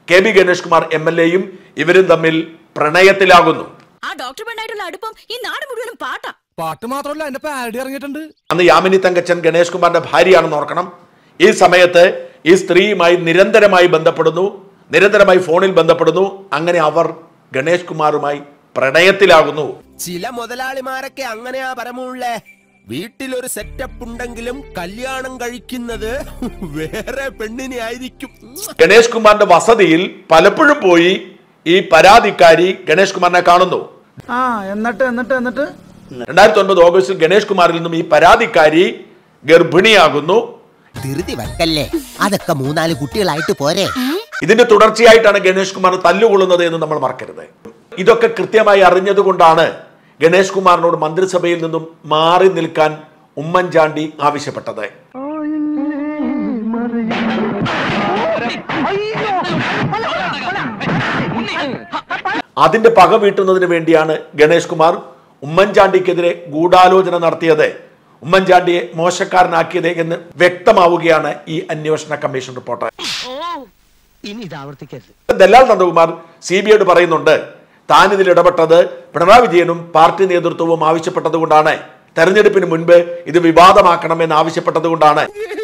K B Ganesh Kumar M L എയും ഇവരും തമ്മിൽ പ്രണയത്തിലാകുന്നു ആ ഡോക്ടർ പെണ്ണായിട്ടുള്ള അടുപ്പം ഈ നാട് മുഴുവനും പാട്ടാ പാട്ട് മാത്രമല്ല എന്റെ പാരഡി ഇറങ്ങിയിട്ടുണ്ട് അന്ന് യാമിനി തങ്കച്ചൻ ഗണേഷ് കുമാറിന്റെ ഭാര്യയാണെന്ന് ഓർക്കണം ഈ സമയത്ത് ഈ സ്ത്രീയുമായി നിരന്തരമായി ബന്ധപ്പെടുന്നു നിരന്തരമായി ഫോണിൽ ബന്ധപ്പെടുന്നു അങ്ങനെ അവർ ഗണേഷ് കുമാറുമായി പ്രണയത്തിലാകുന്നു ചില മുതലാളിമാരൊക്കെ അങ്ങനെയാ പരമുള്ളേ വീട്ടിലൊരു സെറ്റപ്പ് ഉണ്ടെങ്കിലും കല്യാണം കഴിക്കുന്നത് വേറെ പെണ്ണിനെ ആയിരിക്കും ഗണേഷ് കുമാറിന്റെ വസതിയിൽ പലപ്പോഴും പോയി ഈ പരാതിക്കാരി ഗണേഷ് കുമാറിനെ കാണുന്നു ആ എന്നിട്ട് എന്നിട്ട് എന്നിട്ട് രണ്ടായിരത്തി ഒൻപത് ഓഗസ്റ്റിൽ ഗണേഷ് കുമാറിൽ നിന്നും ഈ പരാതിക്കാരി ഗർഭിണിയാകുന്നു ധൃതി വെക്കല്ലേ അതൊക്കെ മൂന്നാല് കുട്ടികളായിട്ട് പോരെ ഇതിന്റെ തുടർച്ചയായിട്ടാണ് ഗണേഷ് കുമാർ തല്ലുകൊള്ളുന്നത് എന്ന് നമ്മൾ മറക്കരുത് ഇതൊക്കെ കൃത്യമായി അറിഞ്ഞതുകൊണ്ടാണ് ഗണേഷ് കുമാറിനോട് മന്ത്രിസഭയിൽ നിന്നും മാറി നിൽക്കാൻ ഉമ്മൻചാണ്ടി ആവശ്യപ്പെട്ടത് അതിന്റെ പക വീട്ടുന്നതിന് വേണ്ടിയാണ് ഗണേഷ് കുമാർ ഉമ്മൻചാണ്ടിക്കെതിരെ ഗൂഢാലോചന നടത്തിയത് ഉമ്മൻചാണ്ടിയെ മോശക്കാരനാക്കിയത് എന്ന് വ്യക്തമാവുകയാണ് ഈ അന്വേഷണ കമ്മീഷൻ റിപ്പോർട്ട് ഇനി ഇത് ആവർത്തിക്കരുത് ദല്ലാൽ നന്ദകുമാർ സി ബി ഐയോട് പറയുന്നുണ്ട് താൻ ഇതിൽ ഇടപെട്ടത് പിണറായി വിജയനും പാർട്ടി നേതൃത്വവും ആവശ്യപ്പെട്ടതുകൊണ്ടാണ് തെരഞ്ഞെടുപ്പിന് മുൻപ് ഇത് വിവാദമാക്കണമെന്ന് ആവശ്യപ്പെട്ടതുകൊണ്ടാണ്